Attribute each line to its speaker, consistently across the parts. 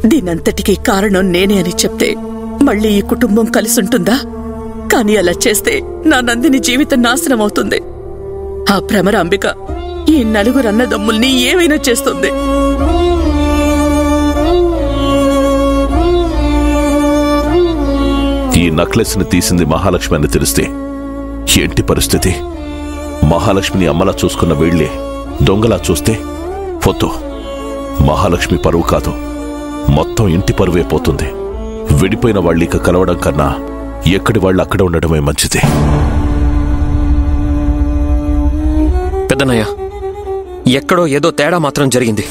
Speaker 1: దీనంతటికీ కారణం నేనే అని చెప్తే మళ్ళీ ఈ కుటుంబం కలిసుంటుందా కానీ అలా చేస్తే నా నందిని జీవితం నాశనం అవుతుంది ఆ భ్రమరాంబిక ఈ నలుగురు అన్నదమ్ముల్ని ఏమైనా చేస్తుంది
Speaker 2: ఈ నక్లెస్ ని తీసింది మహాలక్ష్మి అని తెలిస్తే ఏంటి పరిస్థితి మహాలక్ష్మిని అమ్మలా చూసుకున్న వీళ్ళే దొంగలా చూస్తే వద్దు మహాలక్ష్మి పరువు కాదు మొత్తం ఇంటి పరువే పోతుంది విడిపోయిన వాళ్ళు ఇక కలవడం కన్నా ఎక్కడి వాళ్ళు అక్కడ ఉండడమే మంచిది
Speaker 3: పెద్దనయ్య ఎక్కడో ఏదో తేడా మాత్రం జరిగింది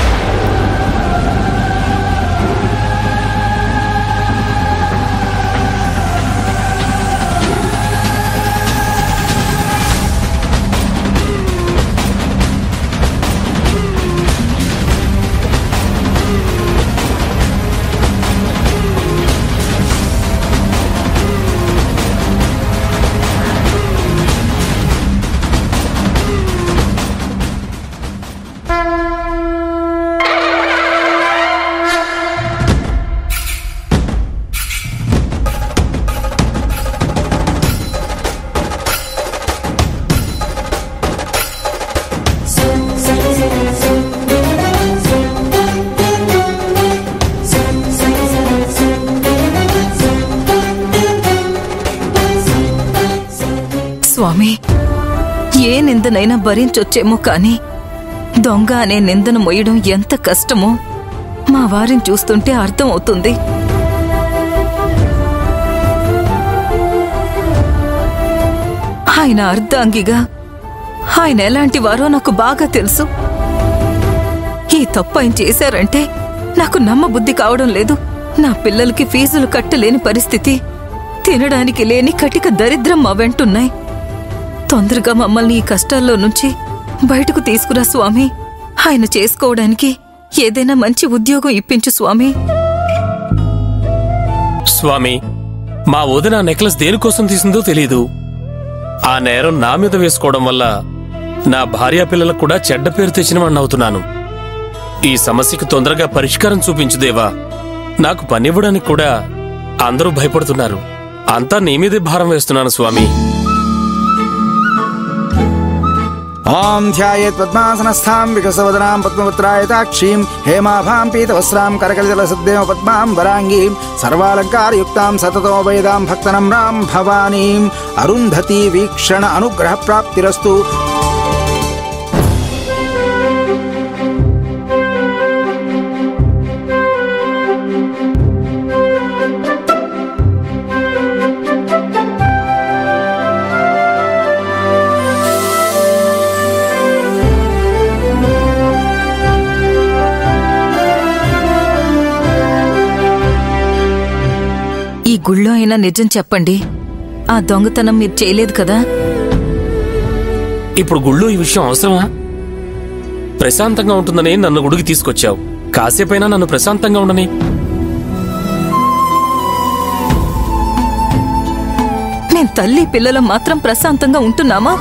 Speaker 4: స్వామి ఏ నిందనైనా భరించొచ్చేమో కాని దొంగ అనే నిందను మొయ్యడం ఎంత కష్టమో మా వారిని చూస్తుంటే అర్థం అవుతుంది ఆయన అర్ధాంగిగా ఆయన ఎలాంటి వారో నాకు బాగా తెలుసు ఈ తప్పు ఆయన చేశారంటే నాకు నమ్మబుద్ధి కావడం లేదు నా పిల్లలకి ఫీజులు కట్టలేని పరిస్థితి తినడానికి లేని కటిక దరిద్రం మా వెంటున్నాయి తొందరగా మమ్మల్ని ఈ కష్టాల్లో నుంచి బయటకు తీసుకురా స్వామి ఆయన చేసుకోవడానికి ఏదైనా మంచి ఉద్యోగం ఇప్పించు స్వామి
Speaker 5: స్వామి మా వదిన నెక్లెస్ దేనికోసం తీసిందో తెలీదు ఆ నేరం నా మీద వేసుకోవడం వల్ల నా భార్యా పిల్లలకు కూడా చెడ్డ పేరు తెచ్చిన అవుతున్నాను ఈ సమస్యకు తొందరగా పరిష్కారం చూపించు దేవా నాకు పనివ్వడానికి కూడా అందరూ భయపడుతున్నారు అంతా నీ మీదే భారం వేస్తున్నాను స్వామి
Speaker 6: ఓం ధ్యాయేత్ పద్మాసనస్థాం వికసవదనాం పద్మపుత్రాయతాక్షీం హేమాభాం పీతవస్త్రాం కరకలితలసద్దేవ పద్మాం వరాంగీం సర్వాలంకారయుక్తాం సతతోపేదాం భక్తనమ్రాం భవానీం అరుంధతి వీక్షణ అనుగ్రహ ప్రాప్తిరస్తు
Speaker 4: ఈ గుళ్ళో అయినా నిజం చెప్పండి ఆ దొంగతనం మీరు చేయలేదు కదా
Speaker 5: ఇప్పుడు గుళ్ళో ఈ విషయం అవసరమా ప్రశాంతంగా ఉంటుందని నన్ను గుడికి తీసుకొచ్చావు కాసేపైనా నన్ను ప్రశాంతంగా ఉండని
Speaker 4: నేను తల్లి పిల్లలు మాత్రం ప్రశాంతంగా ఉంటున్నామా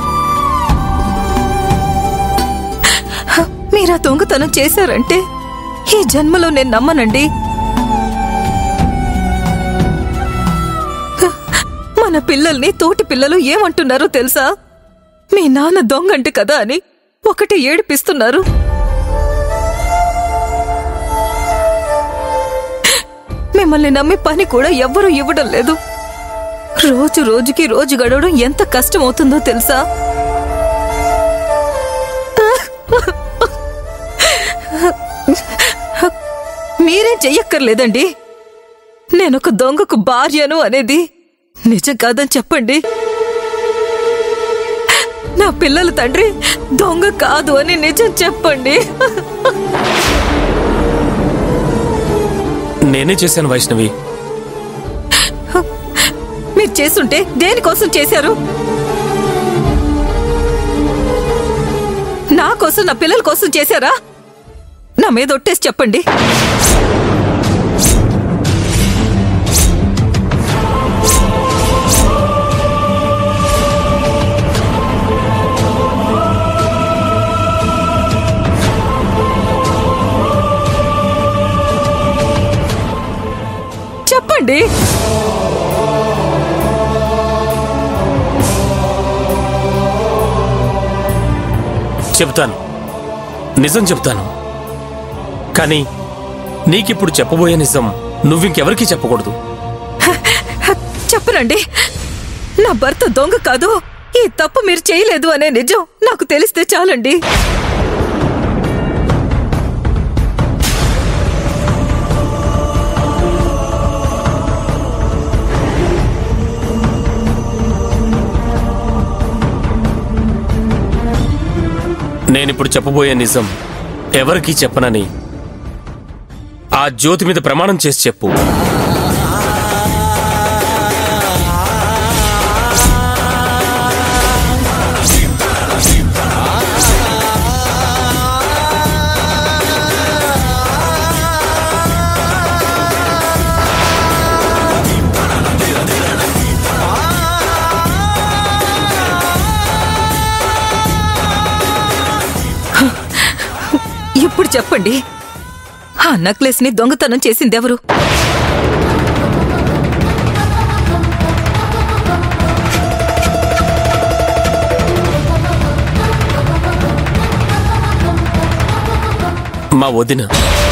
Speaker 4: హ, మీరా దొంగతనం చేశారంటే ఈ జన్మలో నేను నమ్మనండి హ, మన పిల్లల్ని తోటి పిల్లలు ఏమంటున్నారో తెలుసా మీ నాన్న దొంగంటే కదా అని ఒకటి ఏడిపిస్తున్నారు మిమ్మల్ని నమ్మి పని కూడా ఎవ్వరూ ఇవ్వడం లేదు రోజు రోజుకి రోజు గడవడం ఎంత కష్టమవుతుందో తెలుసా మీరేం చెయ్యక్కర్లేదండి నేనొక దొంగకు భార్యను అనేది నిజం కాదని చెప్పండి నా పిల్లల తండ్రి దొంగ కాదు అని నిజం చెప్పండి
Speaker 5: నేనే చేశాను వైష్ణవి
Speaker 4: మీరు చేస్తుంటే దేనికోసం చేశారు నా కోసం నా పిల్లల కోసం చేశారా నా మీద ఒట్టేసి చెప్పండి చెప్పండి
Speaker 5: చెప్తాను నిజం చెప్తాను కానీ నీకిప్పుడు చెప్పబోయే నిజం నువ్వింకెవరికీ చెప్పకూడదు
Speaker 4: చెప్పనండి నా భర్త దొంగ కాదు ఈ తప్పు మీరు చేయలేదు అనే నిజం నాకు తెలిస్తే చాలండి
Speaker 5: నేనిప్పుడు చెప్పబోయే నిజం ఎవరికీ చెప్పనని ఆ జ్యోతి మీద ప్రమాణం చేసి చెప్పు
Speaker 4: ఇప్పుడు చెప్పండి ఆ నెక్లెస్ ని దొంగతనం చేసిందెవరు
Speaker 5: మా వదిన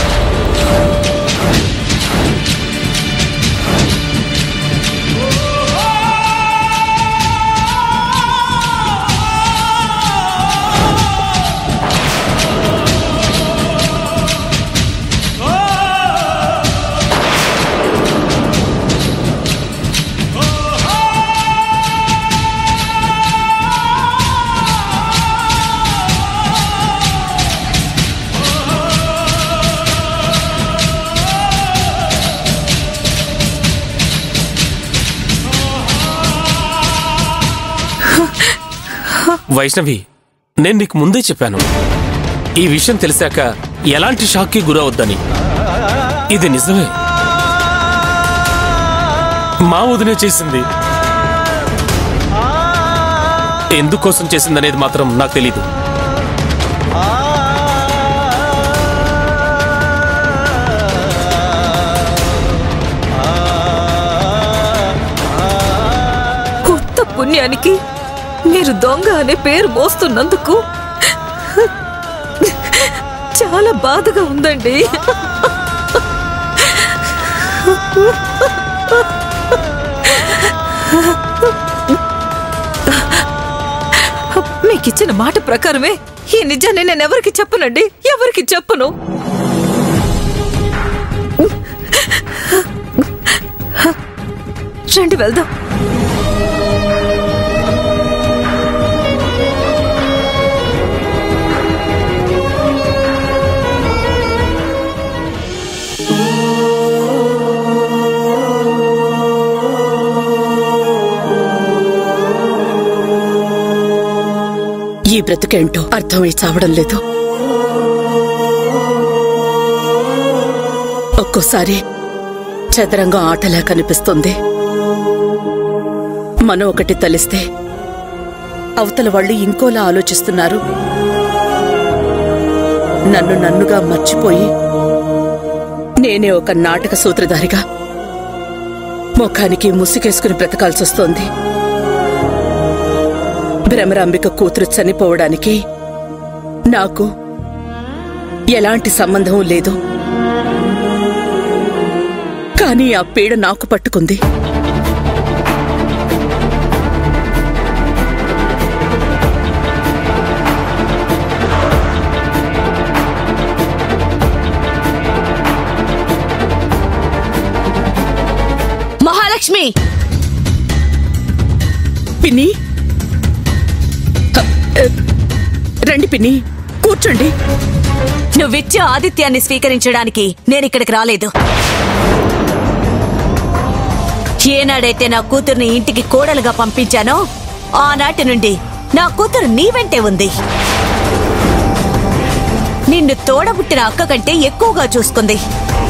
Speaker 5: వైష్ణవి నేను నీకు ముందే చెప్పాను ఈ విషయం తెలిసాక ఎలాంటి షాక్కి గురవద్దని ఇది నిజమే మా వదినే చేసింది ఎందుకోసం చేసిందనేది మాత్రం నాకు తెలీదు
Speaker 4: ఉత్త పుణ్యానికి మీరు దొంగ అనే పేరు మోస్తున్నందుకు చాలా బాధగా ఉందండి మీకిచ్చిన మాట ప్రకారమే ఈ నిజాన్ని నేను ఎవరికి చెప్పనండి ఎవరికి చెప్పను రండి వెళ్దాం
Speaker 1: ఈ బ్రతుకేంటో అర్థమై చావడం లేదు ఒక్కోసారి చదరంగం ఆటలా కనిపిస్తుంది మనం ఒకటి తలిస్తే అవతల వాళ్ళు ఇంకోలా ఆలోచిస్తున్నారు నన్ను నన్నుగా మర్చిపోయి నేనే ఒక నాటక సూత్రధారిగా ముఖానికి ముసుగేసుకుని బ్రతకాల్సొస్తోంది భ్రమరాంబిక కూతురు చనిపోవడానికి నాకు ఎలాంటి సంబంధం లేదు కానీ ఆ పీడ నాకు పట్టుకుంది
Speaker 7: మహాలక్ష్మి
Speaker 1: పిన్ని హ, ఎ, రండి పిన్ని కూర్చోండి
Speaker 7: నువ్విచ్చే ఆదిత్యాన్ని స్వీకరించడానికి నేనిక్కడికి రాలేదు ఏనాడైతే నా కూతుర్ని ఇంటికి కోడలుగా పంపించానో ఆనాటి నుండి నా కూతురు నీ వెంటే ఉంది నిన్ను తోడబుట్టిన అక్క కంటే ఎక్కువగా చూసుకుంది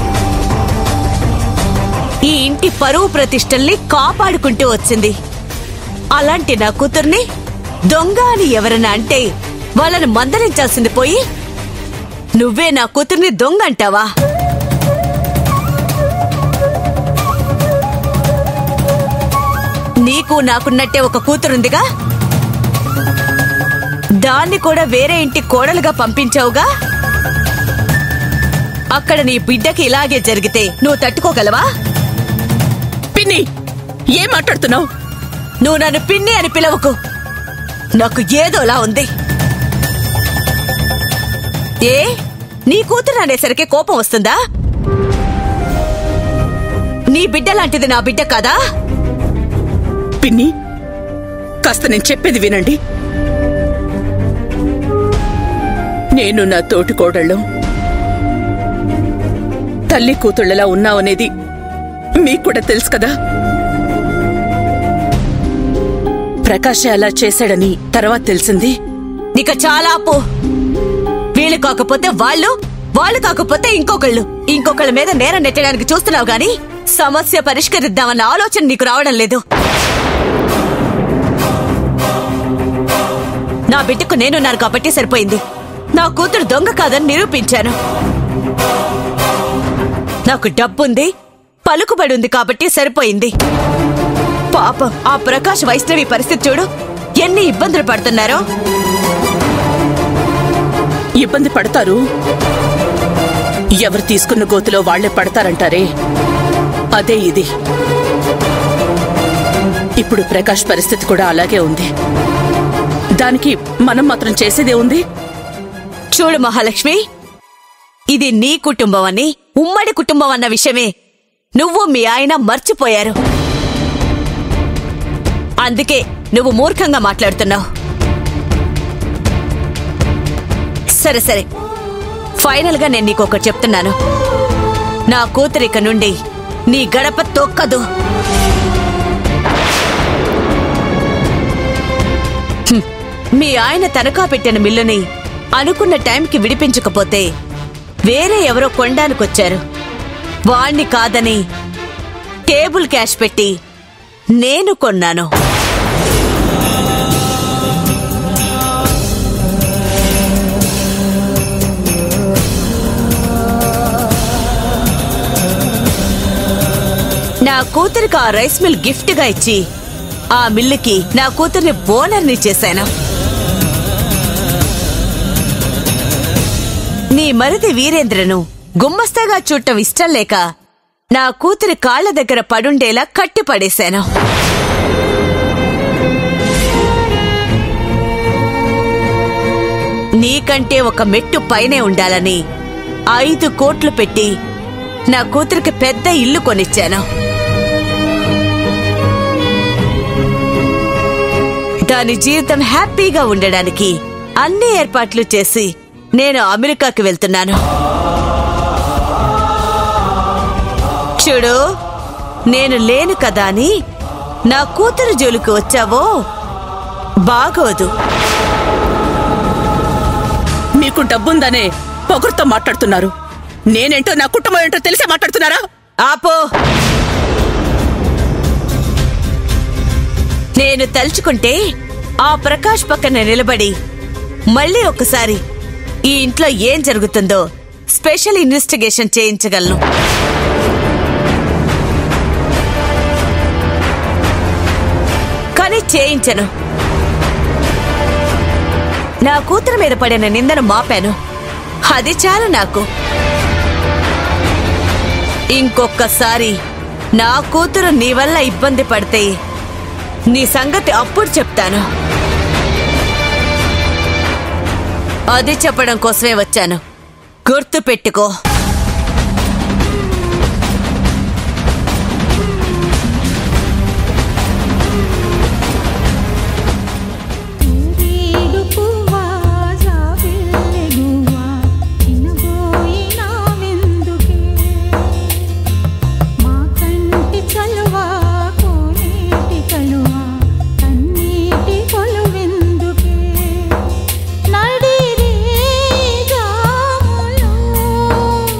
Speaker 7: ఈ ఇంటి పరువు ప్రతిష్టల్ని కాపాడుకుంటూ వచ్చింది అలాంటి నా కూతుర్ని దొంగ అని ఎవరన్నా అంటే వాళ్ళని మందలించాల్సింది పోయి నువ్వే నా కూతుర్ని దొంగ అంటావా నీకు నాకున్నట్టే ఒక కూతురుందిగా దాన్ని కూడా వేరే ఇంటి కోడలుగా పంపించావుగా అక్కడ నీ బిడ్డకి ఇలాగే జరిగితే నువ్వు తట్టుకోగలవా
Speaker 1: పిన్ని ఏం మాట్లాడుతున్నావు
Speaker 7: నువ్వు నన్ను పిన్ని అని పిలవకు నాకు ఏదోలా ఉంది ఏ నీ కూతురు అనేసరికి కోపం వస్తుందా నీ బిడ్డ లాంటిది నా బిడ్డ కాదా
Speaker 1: పిన్ని కాస్త నేను చెప్పేది వినండి నేను నా తోటి కోడళ్ళం తల్లి కూతుళ్ళలా ఉన్నావనేది మీకు కూడా తెలుసు కదా ప్రకాశ్ అలా చేశాడని తర్వాత తెలిసింది
Speaker 7: నీక చాలా అప్పు వీళ్ళు కాకపోతే వాళ్ళు వాళ్ళు కాకపోతే ఇంకొకళ్ళు ఇంకొకళ్ళ మీద నేరం నెట్టడానికి చూస్తున్నావు గాని సమస్య పరిష్కరిద్దామన్న ఆలోచన నీకు రావడం లేదు నా బిడ్డకు నేనున్నాను కాబట్టి సరిపోయింది నా కూతురు దొంగ కాదని నిరూపించాను నాకు డబ్బుంది పలుకుబడి ఉంది కాబట్టి సరిపోయింది పాపం ఆ ప్రకాష్ వైష్ణవి పరిస్థితి చూడు ఎన్ని ఇబ్బందులు పడుతున్నారో
Speaker 1: ఇబ్బంది పడతారు ఎవరు తీసుకున్న గోతిలో వాళ్లే పడతారంటారే అదే ఇది ఇప్పుడు ప్రకాష్ పరిస్థితి కూడా అలాగే ఉంది దానికి మనం మాత్రం చేసేదే ఉంది
Speaker 7: చూడు మహాలక్ష్మి ఇది నీ కుటుంబం అని ఉమ్మడి కుటుంబం అన్న విషయమే నువ్వు మీ ఆయన మర్చిపోయారు అందుకే నువ్వు మూర్ఖంగా మాట్లాడుతున్నావు సరే సరే ఫైనల్ గా నేను నీకు ఒకటి చెప్తున్నాను నా కూతురిక నుండి నీ గడప తొక్కదు హ్మ్. మీ ఆయన తనఖా పెట్టిన మిల్లుని అనుకున్న టైంకి విడిపించకపోతే వేరే ఎవరో కొనడానికొచ్చారు వాణ్ణి కాదని టేబుల్ క్యాష్ పెట్టి నేను కొన్నాను నా కూతురికి ఆ రైస్ మిల్ గిఫ్ట్ గా ఇచ్చి ఆ మిల్లుకి నా కూతుర్ని బోనర్ని చేశాను నీ మరిది వీరేంద్రను గుమ్మస్తాగా చూడటం ఇష్టం లేక నా కూతురి కాళ్ల దగ్గర పడుండేలా కట్టి పడేశాను నీకంటే ఒక మెట్టు పైనే ఉండాలని ఐదు కోట్లు పెట్టి నా కూతురికి పెద్ద ఇల్లు కొనిచ్చాను దాని జీవితం హ్యాపీగా ఉండడానికి అన్ని ఏర్పాట్లు చేసి నేను అమెరికాకి వెళ్తున్నాను చూడు నేను లేను కదా అని నా కూతురు జోలికి వచ్చావో బాగోదు
Speaker 1: మీకు డబ్బుందనే పొగరుతో మాట్లాడుతున్నారు నేనేంటో నా కుటుంబం ఏంటో తెలిసే మాట్లాడుతున్నారా
Speaker 7: ఆపో నేను తలుచుకుంటే ఆ ప్రకాష్ పక్కన నిలబడి మళ్ళీ ఒకసారి ఈ ఇంట్లో ఏం జరుగుతుందో స్పెషల్ ఇన్వెస్టిగేషన్ చేయించగలను కానీ చేయించను నా కూతురు మీద పడిన నిందను మాపాను అది చాలు నాకు ఇంకొక్కసారి నా కూతురు నీ వల్ల ఇబ్బంది పడితే నీ సంగతి అప్పుడు చెప్తాను అది చెప్పడం కోసమే వచ్చాను గుర్తు పెట్టుకో
Speaker 8: ఊరేడు పువ్వా జాబిల్లె గువ్వా చిన్నబోయినా వెందుకే మా కంటి చలువా కోనేటి కలువా కన్నీటి కొలువెందుకే నడిరే జాములో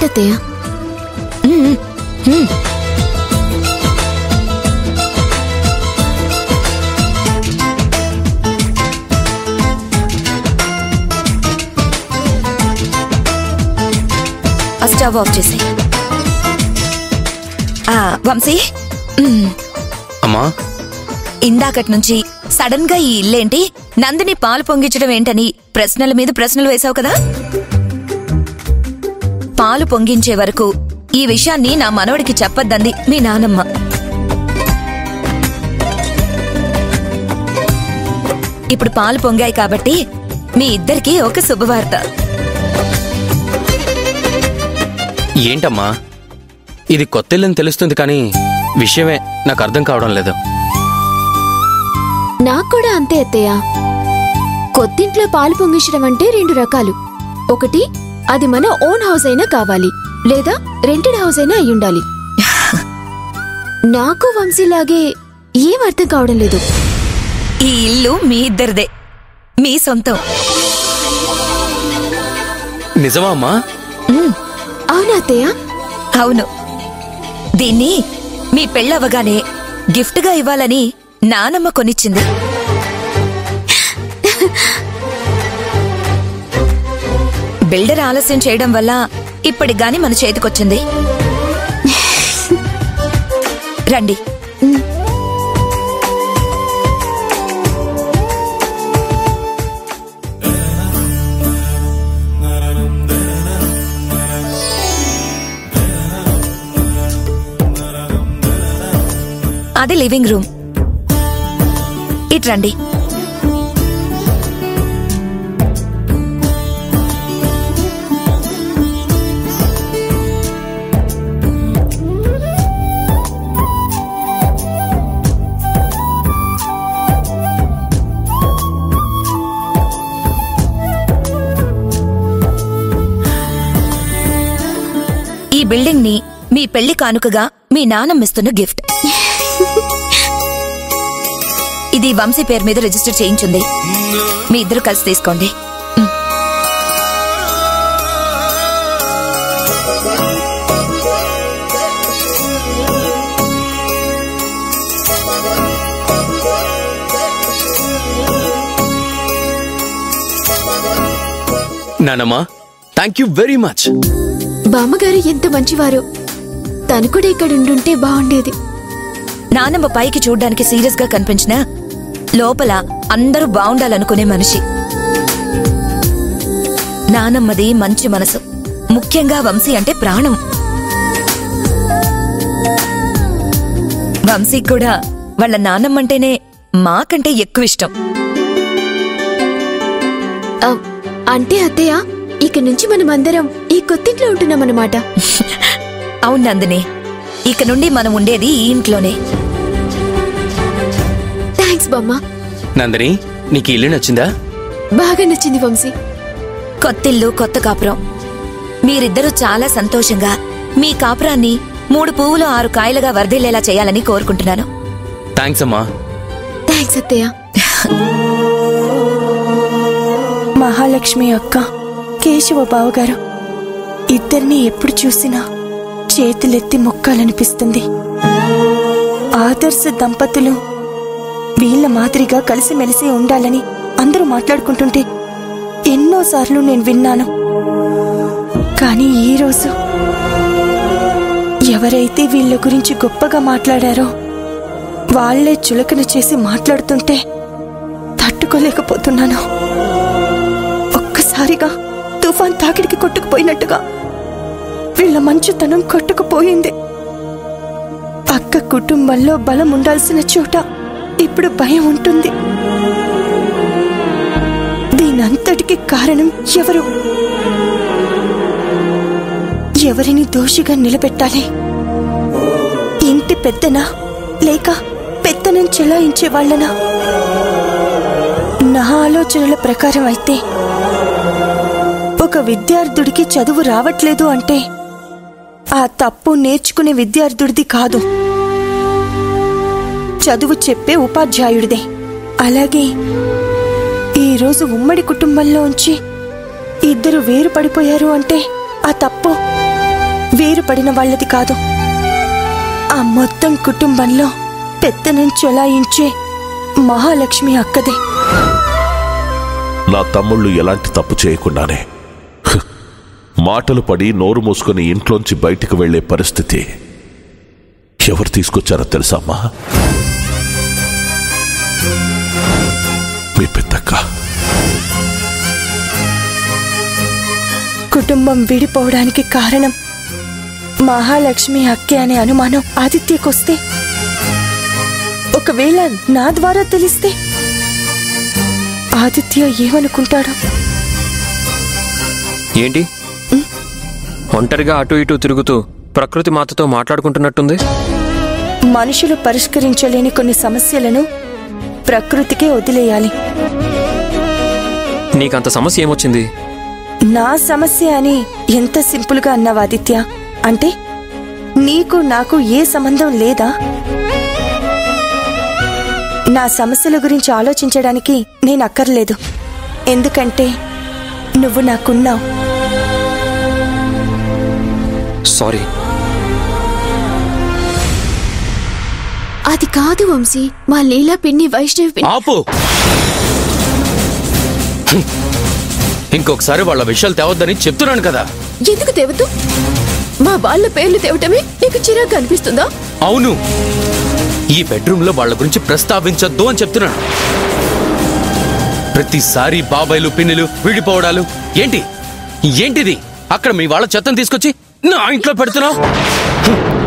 Speaker 9: అత్తయ్య
Speaker 10: ఆ స్టవ్ ఆఫ్ చేసి వంశీ మ్,
Speaker 3: అమ్మా
Speaker 10: ఇందాకటి నుంచి సడన్ గా ఈ ఇల్లేంటి నందిని పాలు పొంగించడం ఏంటని ప్రశ్నల మీద ప్రశ్నలు వేశావు కదా పాలు పొంగించే వరకు ఈ విషయాన్ని నా మనవడికి చెప్పొద్దంది మీ నానమ్మ ఇప్పుడు పాలు పొంగాయి కాబట్టి మీ ఇద్దరికి ఒక శుభవార్త
Speaker 3: ఏంటమ్మా ఇది కొత్త ఇల్లని తెలుస్తుంది కానీ విషయమే నాకు అర్థం కావడం లేదు
Speaker 9: నాకు కూడా అంతే అత్తయ్య కొత్తింట్లో పాలు పొంగించడం అంటే రెండు రకాలు ఒకటి అది మన ఓన్ హౌస్ అయినా కావాలి లేదా రెంటెడ్ హౌస్ అయినా అయి ఉండాలి నాకు వంశీలాగే ఏం అర్థం కావడం లేదు
Speaker 10: ఈ ఇల్లు మీ ఇద్దరిదే మీ సొంతం
Speaker 3: నిజమా అమ్మా
Speaker 10: మ్,
Speaker 9: అవునా అత్తయ్య
Speaker 10: అవును దీన్ని మీ పెళ్ళవగానే గిఫ్ట్గా ఇవ్వాలని నానమ్మ కొనిచ్చింది బిల్డర్ ఆలస్యం చేయడం వల్ల ఇప్పటికి గాని మన చేతికొచ్చింది రండి అది లివింగ్ రూమ్ ఇటు రండి ఈ బిల్డింగ్ ని మీ పెళ్లి కానుకగా మీ నాన్నమ్మిస్తున్న గిఫ్ట్ ఇది వంశీ పేరు మీద రిజిస్టర్ చేయించుంది మీ ఇద్దరు కలిసి తీసుకోండి మ్.
Speaker 3: నానమ్మా థ్యాంక్ యూ వెరీ మచ్
Speaker 9: బామ్మగారు ఎంత మంచివారు తను కూడా ఇక్కడ ఉండుంటే బాగుండేది
Speaker 10: నానమ్మ పైకి చూడ్డానికి సీరియస్ గా కనిపించినా లోపల అందరూ బావుండాలనుకునే మనిషి నానమ్మది మంచి మనసు ముఖ్యంగా వంశీ అంటే ప్రాణం వంశీ కూడా వాళ్ళ నానమ్మంటేనే మాకంటే ఎక్కువ ఇష్టం
Speaker 9: ఆ, అంటే అత్తయ్య ఇక నుంచి మనమందరం ఈ కొత్తింట్లో ఉంటున్నామన్నమాట
Speaker 10: అవును నందిని ఇక నుండి మనం ఉండేది ఈ ఇంట్లోనే
Speaker 9: థ్యాంక్స్ బామ్మ
Speaker 3: నందిని నీకు ఈ ఇల్లు నచ్చిందా
Speaker 9: బాగా నచ్చింది వంశీ
Speaker 10: కొత్తిల్లు కొత్త కాపురం మీరిద్దరూ చాలా సంతోషంగా మీ కాపురాన్ని మూడు పువ్వులు ఆరు కాయలుగా వర్ధిల్లేలా చేయాలని కోరుకుంటున్నాను
Speaker 3: థ్యాంక్స్ అమ్మా
Speaker 9: థ్యాంక్స్ అత్తయ్య
Speaker 11: మహాలక్ష్మి అక్క కేశవ బావగారు ఇద్దరిని ఎప్పుడు చూసినా చేతులెత్తి మొక్కాలనిపిస్తుంది ఆదర్శ దంపతులు వీళ్ళ మాదిరిగా కలిసిమెలిసి ఉండాలని అందరూ మాట్లాడుకుంటుంటే ఎన్నోసార్లు నేను విన్నాను కానీ ఈరోజు ఎవరైతే వీళ్ళ గురించి గొప్పగా మాట్లాడారో వాళ్లే చులకన చేసి మాట్లాడుతుంటే తట్టుకోలేకపోతున్నాను ఒక్కసారిగా తుఫాన్ తాకిడికి కొట్టుకుపోయినట్టుగా వీళ్ళ మంచుతనం కొట్టుకుపోయింది అక్క కుటుంబంలో బలం ఉండాల్సిన చోట ఇప్పుడు భయం ఉంటుంది దీనంతటికి కారణం ఎవరు ఎవరిని దోషిగా నిలబెట్టాలి ఇంటి పెద్దనా లేక పెత్తనం చెలాయించే వాళ్ళనా నా ఆలోచనల ప్రకారం అయితే ఒక విద్యార్థుడికి చదువు రావట్లేదు అంటే ఆ తప్పు నేర్చుకునే విద్యార్థుడిది కాదు చదువు చెప్పే ఉపాధ్యాయుడిదే అలాగే ఈరోజు ఉమ్మడి కుటుంబంలో ఉంచి ఇద్దరు వేరు పడిపోయారు అంటే ఆ తప్పు వేరుపడిన వాళ్ళది కాదు ఆ మొత్తం కుటుంబంలో పెత్తనం చొలాయించే మహాలక్ష్మి అక్కదే
Speaker 2: నా తమ్ముళ్ళు ఎలాంటి తప్పు చేయకుండానే హ్, మాటలు పడి నోరు మూసుకొని ఇంట్లోంచి బయటికి వెళ్లే పరిస్థితి ఎవరు తీసుకొచ్చారో తెలుసా అమ్మా మీ పెద్దక్క
Speaker 11: కుటుంబం విడిపోవడానికి కారణం మహాలక్ష్మి అక్కే అనే అనుమానం ఆదిత్యకొస్తే ఒకవేళ నా ద్వారా తెలిస్తే ఆదిత్య ఏమనుకుంటాడు
Speaker 12: ఏంటి ఒంటరిగా అటు ఇటు తిరుగుతూ ప్రకృతి మాతతో మాట్లాడుకుంటున్నట్టుంది
Speaker 11: మనుషులు పరిష్కరించలేని కొన్ని సమస్యలను ప్రకృతికే వదిలేయాలి
Speaker 12: నీకంత సమస్య ఏమొచ్చింది
Speaker 11: నా సమస్య అని ఎంత సింపుల్గా అన్నావు ఆదిత్య అంటే నీకు నాకు ఏ సంబంధం లేదా నా సమస్యల గురించి ఆలోచించడానికి నేను అక్కర్లేదు ఎందుకంటే నువ్వు నాకున్నావు
Speaker 12: సారీ
Speaker 9: అది కాదు వంశీ మా లీలా పిన్ని వైష్ణవి పిన్ని
Speaker 3: ఆపు హ్మ్. ఇంకొకసారి వాళ్ళ విషయాలు తేవద్దని చెప్తున్నాను కదా
Speaker 9: ఎందుకు తేవద్దు మా వాళ్ళ పేర్లు తేవటమే నీకు చిరాకు అనిపిస్తుందా
Speaker 3: అవును ఈ బెడ్రూమ్ లో వాళ్ళ గురించి ప్రస్తావించొద్దు అని చెప్తున్నాను ప్రతిసారి బాబాయ్లు పిన్నులు విడిపోవడాలు ఏంటి ఏంటిది అక్కడ మీ వాళ్ళ చెత్తను తీసుకొచ్చి నా ఇంట్లో పెడుతున్నావు హ్మ్.